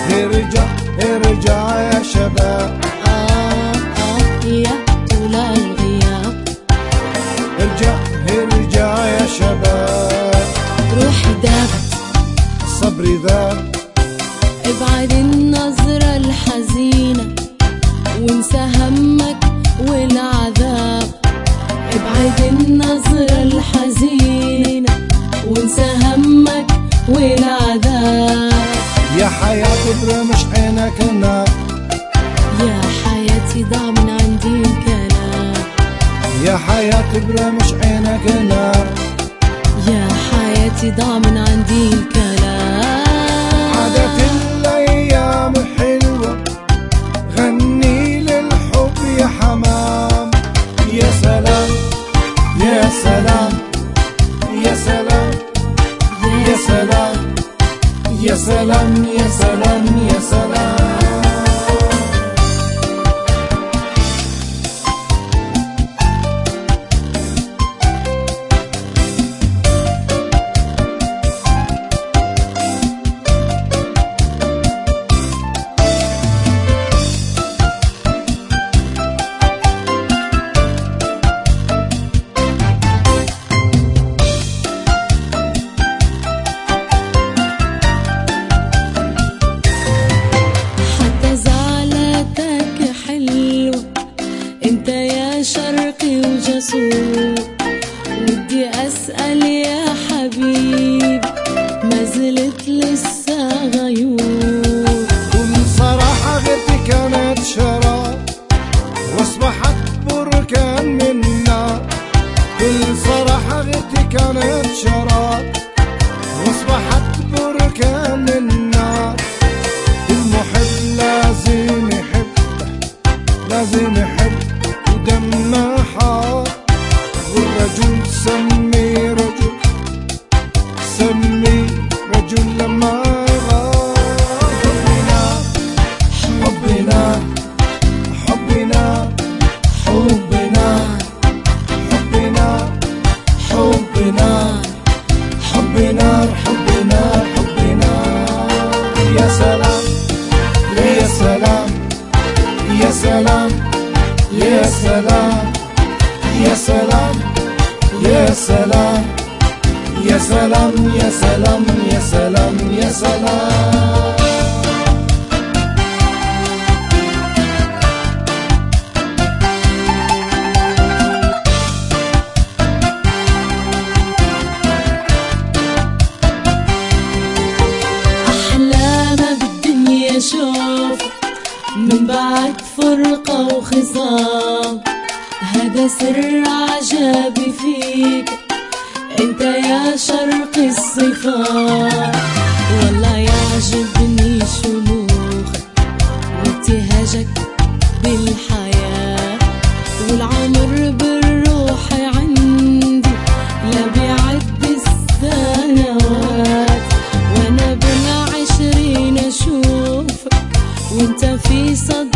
ارجع ارجع يا شباب آه آه يا طول الغياب ارجع ارجع يا شباب روحي داب صبري ذاب ابعد النظرة الحزينة وانسى همك والعذاب ابعد النظرة الحزينة وانسى همك والعذاب يا حياة برمش عينك نار يا حياتي ضاع من عندي الكلام يا حياة برمش عينك نار يا حياتي ضاع من عندي الكلام عادت الأيام حلوة غني للحب يا حمام يا سلام يا سلام يا سلام يا سلام يا سلام يا سلام يا سلام حتى زعلتك حلوة انت يا شرقي وجسور ودي اسأل يا حبيبي ما زلت لسه غيور كل صراحة غيرتي كانت شراب واصبحت بركان من نار كل صراحة غيرتي كانت شراب واصبحت بركان من نار المحب لازم يحب لازم يحب ودمه حار والرجل سمي رجل سمي رجل لما غار حبنا حبنا حبنا حبنا حبنا حبنا حبنا حبنا يا سلام يا سلام يا سلام يا سلام يا سلام يا سلام يا سلام يا سلام يا سلام يا سلام أحلى ما بالدنيا شوف من بعد فرقة وخصام هذا سر عجبي فيك انت يا شرق الصفات والله يعجبني شموخك وابتهاجك بالحياة والعمر بالروح عندي لا بيعد السنوات وانا بالعشرين اشوفك وانت في صدري